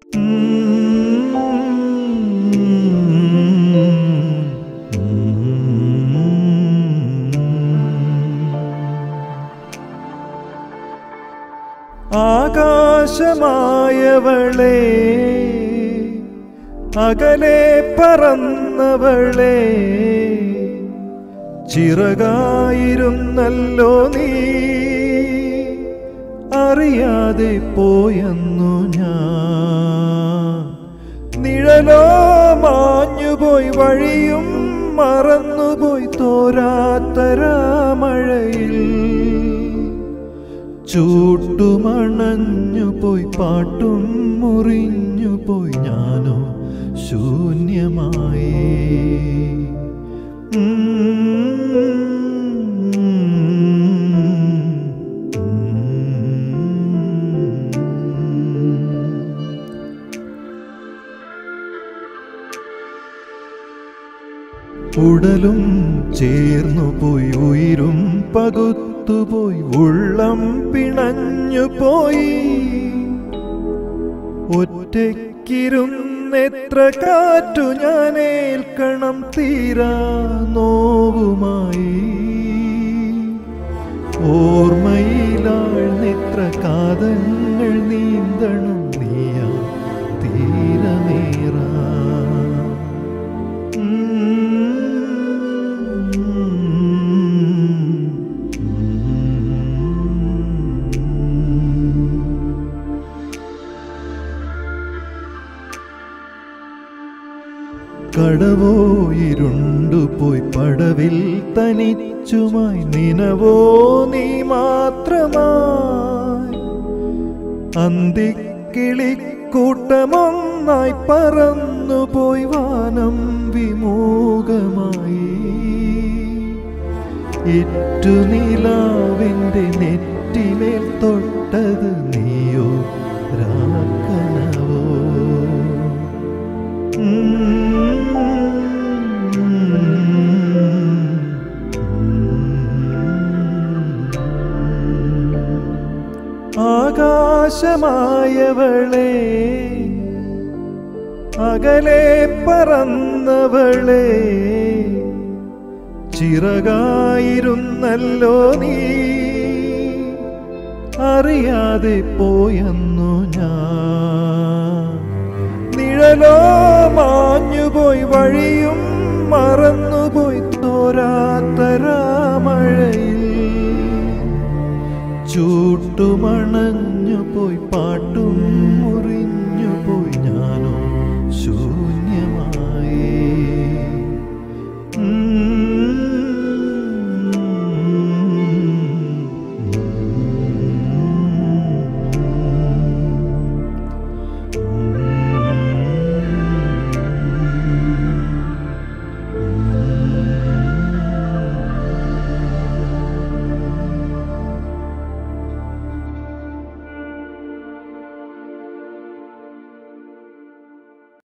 ആകാശമായവളെ അകലെ പറന്നവളെ ചിറകായിരുന്നല്ലോ നീ അറിയാതെ പോയെന്നു ഞാൻ നിഴലോ മാഞ്ഞുപോയി വഴിയും മറന്നുപോയി തോരാത്തരാമഴയിൽ ചൂട്ടുമണഞ്ഞുപോയി പാട്ടും മുറിഞ്ഞുപോയി ഞാനോ ശൂന്യമായി ഉടലും ചേർന്നുപോയി ഉയിരും പകുത്തുപോയി ഉള്ളം പിണഞ്ഞുപോയി ഒറ്റയ്ക്കിരുന്നെത്ര കാറ്റു ഞാൻ ഏൽക്കണം തീരാ നോവുമായി ഓർമ്മയിലാഴ്ന്നെത്ര കാതങ്ങൾ നീന്തണം നീയാ തീരമേറാ കടവോ ഇരുണ്ടുപോയി പടവിൽ തനിച്ചുമായി നിനവോ നീ മാത്രമായി അന്തിക്കിളിക്കൂട്ടമൊന്നായി പറന്നുപോയി വാനം വിമൂകമായി ഇറ്റുനിലാവിൻ്റെ നെറ്റിമേൽ തൊട്ടത് നീയോ രാക്കനവോ ആകാശമായവളെ അകലെ പറന്നവളെ ചിറകായിരുന്നല്ലോ നീ അറിയാതെ പോയെന്നു ഞാൻ നിഴലോ മാഞ്ഞുപോയി വഴിയും മറന്നുപോയി തോരാത്തരാമഴയിൽ ചൂട്ടുമണ